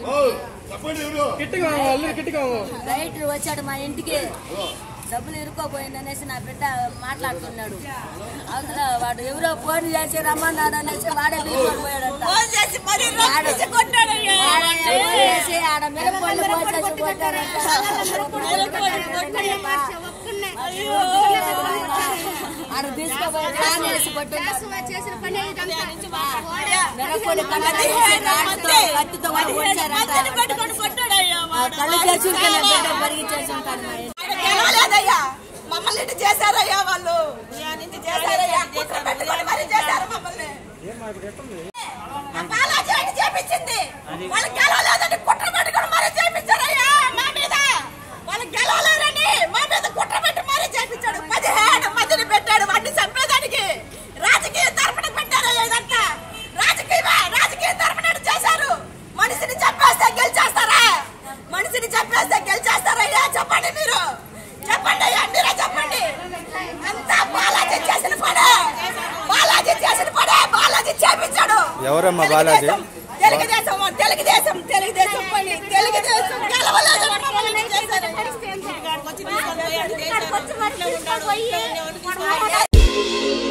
Writer వచ్చాడు మా ఇంటికి డబ్బులు ఇరుక్కోపోయింది అనేసి నా బిడ్డ మాట్లాడుతున్నాడు అవతల వాడు ఎవరో ఫోన్ చేసి రమ్మన్నాడు అనేసి వాడే తీసుకొని పోయాడంట ఆడ- ఆడ ఫోన్ చేసి ఆడ మిరపళ్ళు పోసేసి కొట్టారంట. ఆడ తీసుకుపోయి ఫ్యాన్ వేసి కొట్టున్నారు మిరపళ్ళు కళ్ళకి రాళ్ళతో, కత్తితో వాడు పొడిచారంట. ఆ కళ్ళు చేసుకుంటే బిడ్డ పరిగెత్తేసి ఉంటాడు మా ఇంటికి. గెలవలేదయ్యా మమ్మల్ని ఇటు చేశారయ్యా వాళ్ళు ఇంటి చేశారయ్యా కుట్ర పెట్టుకొని మరీ చేశారు మమ్మల్ని ఆ బాలాజీ ఇటు చేపించింది వాళ్ళు గెలవలేదని కుట్ర పెట్టుకొని మరీ చేపించారయ్యా మా మీద వాళ్ళు గెలవలేదని మా మీద కుట్ర పెట్టి మరీ చేపించాడు పదిహేడు మందిని పెట్టాడు వాడిని చంపేదానికి రాజకీయ తరపున పెట్టారయ్యా ఇదంతా రాజకీయ రాజకీయ తరపున చేశారు మనిషిని చంపేస్తే గెలిచేస్తారా మనిషిని చంపేస్తే గెలిచేస్తారయ్యా చెప్పండి మీరు చెప్పండి అయ్యా మీరే చెప్పండి అంతా బాలాజీ చేసిన పడే బాలాజీ చేసిన పడే బాలాజీ చేపించాడు ఎవరమ్మా బాలాజీ? తెలుగుదేశం తెలుగుదేశం తెలుగుదేశం పని తెలుగుదేశం గెలవలేదు మమ్మల్ని చేశారు. తీసుకొని పోయి